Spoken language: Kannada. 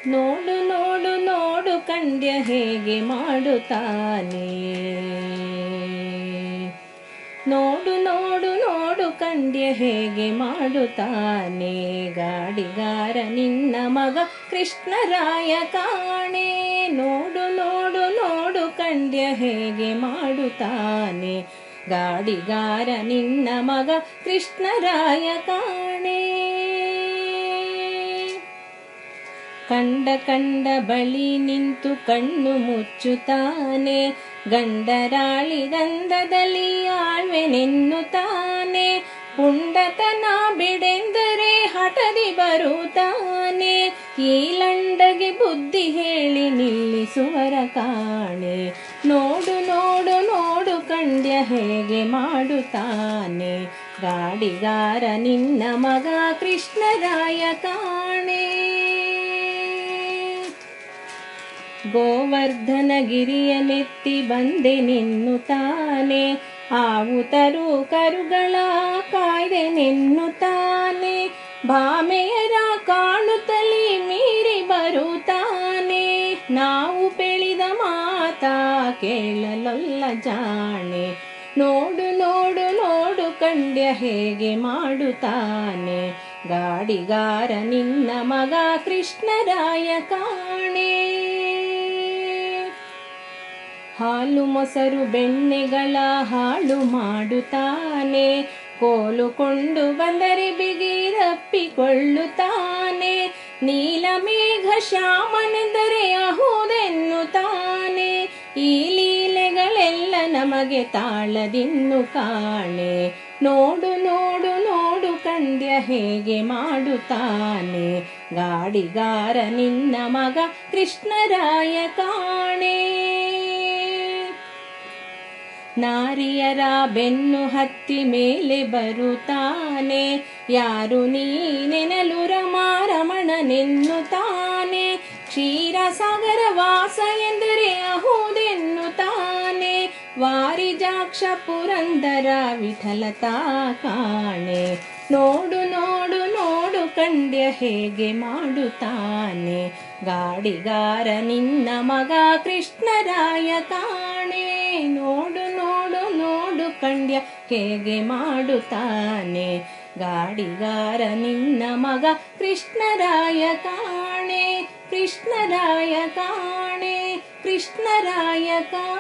ನೋಡು ನೋಡು ನೋಡು ಕಂಡ್ಯ ಹೇಗೆ ಮಾಡುತ್ತಾನೆ ನೋಡು ನೋಡು ನೋಡು ಕಂಡ್ಯ ಹೇಗೆ ಮಾಡುತ್ತಾನೆ ಗಾಡಿಗಾರ ನಿನ್ನ ಮಗ ಕೃಷ್ಣರಾಯ ಕಾಣೆ ನೋಡು ನೋಡು ನೋಡು ಕಂಡ್ಯ ಹೇಗೆ ಮಾಡುತ್ತಾನೆ ಗಾಡಿಗಾರ ನಿನ್ನ ಮಗ ಕೃಷ್ಣರಾಯ ಕಾಣೆ ಕಂಡ ಕಂಡ ಬಳಿ ನಿಂತು ಕಣ್ಣು ಮುಚ್ಚುತ್ತಾನೆ ಗಂಡರಾಳಿದಂದದಲ್ಲಿ ಆಳ್ವೆನೆನ್ನುತ್ತಾನೆ ಪುಂಡತನ ಬಿಡೆಂದರೆ ಹಠದಿ ಬರುತ್ತಾನೆ ಈ ಲಂಡಗೆ ಬುದ್ಧಿ ಹೇಳಿ ನಿಲ್ಲಿಸುವರ ಕಾಣೆ ನೋಡು ನೋಡು ನೋಡು ಕಂಡ್ಯ ಹೇಗೆ ಮಾಡುತ್ತಾನೆ ಗಾಡಿಗಾರ ನಿನ್ನ ಮಗ ಕೃಷ್ಣರಾಯ ಕಾಣೆ ಗೋವರ್ಧನಗಿರಿಯ ನೆತ್ತಿ ಬಂದೆ ನಿನ್ನುತ್ತಾನೆ ಆವು ತರು ಕರುಗಳ ಕಾಯ್ದೆ ನಿನ್ನುತ್ತಾನೆ ಭಾಮೆಯರ ಕಾಣುತ್ತಲಿ ಮೀರಿ ಬರುತ್ತಾನೆ ನಾವು ಬೆಳೆದ ಮಾತಾ ಕೇಳಲೊಲ್ಲ ಜಾಣೆ ನೋಡು ನೋಡು ನೋಡು ಕಂಡ್ಯ ಹೇಗೆ ಮಾಡುತ್ತಾನೆ ಗಾಡಿಗಾರ ನಿನ್ನ ಮಗ ಕೃಷ್ಣರಾಯ ಕಾಣೆ ಹಾಲು ಮೊಸರು ಬೆಣ್ಣೆಗಳ ಹಾಳು ಮಾಡುತ್ತಾನೆ ಕೋಲುಕೊಂಡು ಬಂದರೆ ಬಿಗಿದಪ್ಪಿಕೊಳ್ಳುತ್ತಾನೆ ನೀಲಮೇಘ ಶ್ಯಾಮನೆಂದರೆ ಅಹುದೆನ್ನುತ್ತಾನೆ ಈ ಲೀಲೆಗಳೆಲ್ಲ ನಮಗೆ ತಾಳದಿನ್ನು ಕಾಣೆ ನೋಡು ನೋಡು ನೋಡು ಕಂಡ್ಯ ಹೇಗೆ ಮಾಡುತ್ತಾನೆ ಗಾಡಿಗಾರ ನಿನ್ನ ಮಗ ಕೃಷ್ಣರಾಯ ಕಾಣೆ ನಾರಿಯರ ಬೆನ್ನು ಹತ್ತಿ ಮೇಲೆ ಬರುತ್ತಾನೆ ಯಾರು ನೀನೆನಲು ರಮಾರಮಣನೆನ್ನುತ್ತಾನೆ ಕ್ಷೀರಸಾಗರ ವಾಸ ಎಂದರೆ ಅಹುದೆನ್ನುತ್ತಾನೆ ವಾರಿಜಾಕ್ಷ ಪುರಂದರ ವಿಠಲತಾ ಕಾಣೆ ನೋಡು ನೋಡು ನೋಡು ಕಂಡ್ಯ ಹೇಗೆ ಮಾಡುತ್ತಾನೆ ಗಾಡಿಗಾರ ನಿನ್ನ ಮಗ ಕೃಷ್ಣರಾಯ ಕಾಣೆ ನೋಡು ನೋಡು ನೋಡು ಕಂಡ್ಯ ಹೇಗೆ ಮಾಡುತ್ತಾನೆ ಗಾಡಿಗಾರ ನಿನ್ನ ಮಗ ಕೃಷ್ಣರಾಯ ಕಾಣೆ ಕೃಷ್ಣರಾಯ ಕಾಣೆ ಕೃಷ್ಣರಾಯ ಕಾಣೆ